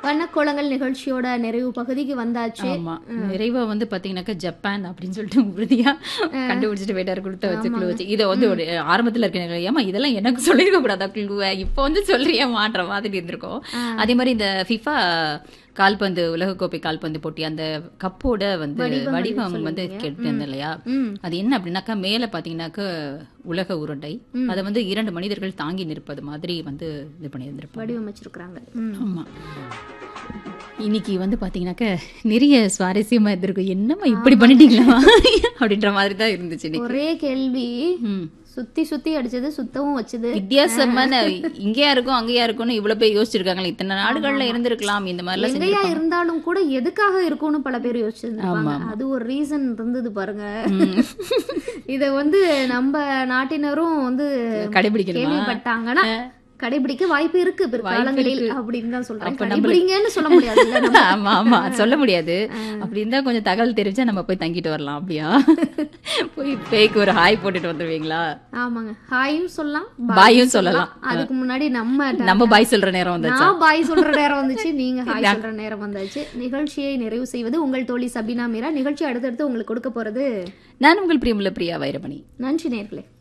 வண்ணக்கோலங்கள் நிகழ்ச்சியோட நிறைவு பகுதிக்கு வந்தாச்சு ஆமா நிறைவா வந்து பாத்தீங்கன்னாக்கா ஜப்பான் அப்படின்னு சொல்லிட்டு உறுதியா கண்டுபிடிச்சிட்டு போயிட்டாரு கொடுத்த வச்சு குழு வச்சு இதை வந்து ஒரு ஆரம்பத்துல இருக்க ஏமா இதெல்லாம் எனக்கு சொல்லிருக்க கூடாதா குழுவை இப்போ வந்து சொல்றியா மாற்ற மாதிரி இருந்திருக்கும் அதே மாதிரி இந்த ஃபிஃபா கால்பந்து உலகக்கோப்பை கால்பந்து போட்டி அந்த கப்போட வந்து வடிவம் வந்து கேட்டிருந்தேன் இல்லையா ம் அது என்ன அப்படின்னாக்கா மேல பாத்தீங்கன்னாக்கா உலக உருண்டை அதை வந்து இரண்டு மனிதர்கள் தாங்கி நிற்பது மாதிரி வந்து இது பண்ணியிருந்திருப்பாங்க வடிவமைச்சிருக்கிறாங்க ம் ஆமா இன்னைக்கு வந்து பாத்தீங்கன்னாக்க நிறைய சுவாரஸ்யமா இருந்திருக்கும் என்னம்மா இப்படி பண்ணிட்டீங்களா அப்படின்ற மாதிரி தான் இருந்துச்சு இன்னைக்கு ஒரே கேள்வி ம். சுத்தி சுத்தி அடிச்சது சுத்தவும் வச்சது வித்தியாசமான இங்கேயா இருக்கும் அங்கேயா இருக்கும்னு இவ்வளவு பேர் யோசிச்சிருக்காங்களே இத்தனை நாடுகள்ல இருந்திருக்கலாம் இந்த மாதிரிலாம் எங்கேயா செஞ்சிருப்பாங்க இருந்தாலும் கூட எதுக்காக இருக்கும்னு பல பேர் யோசிச்சிருந்தாங்க அது ஒரு ரீசன் இருந்தது பாருங்க இத வந்து நம்ம நாட்டினரும் வந்து கடைபிடிக்கணுமா கேள்விப்பட்டாங்கன்னா கடைபிடிக்க வாய்ப்பு இருக்கு பிற்காலங்களில் அப்படின்னு தான் சொல்றேன் அப்ப நம்மளுக்கு- கடைபிடிங்கன்னு சொல்ல முடியாது ஆமா ஆமா சொல்ல முடியாது அப்படி இருந்தா கொஞ்சம் தகவல் தெரிஞ்சா நம்ம போய் தங்கிட்டு வரலாம் அப்படியா போய் பேய்க்கு ஒரு ஹாய் போட்டுட்டு வந்துருவீங்களா ஆமாங்க ஹாயும் சொல்லலாம் பாயும் சொல்லலாம் அதுக்கு முன்னாடி நம்ம நம்ம பாய் சொல்ற நேரம் வந்தாச்சு நான் பாய் சொல்ற நேரம் வந்துச்சு நீங்க ஹாய் சொல்ற நேரம் வந்தாச்சு நிகழ்ச்சியை நிறைவு செய்வது உங்கள் தோழி சபினா மீரா நிகழ்ச்சி அடுத்தடுத்து உங்களுக்கு கொடுக்க போறது நான் உங்கள் பிரியமுள்ள பிரியா வைரமணி நன்றி நேர்களே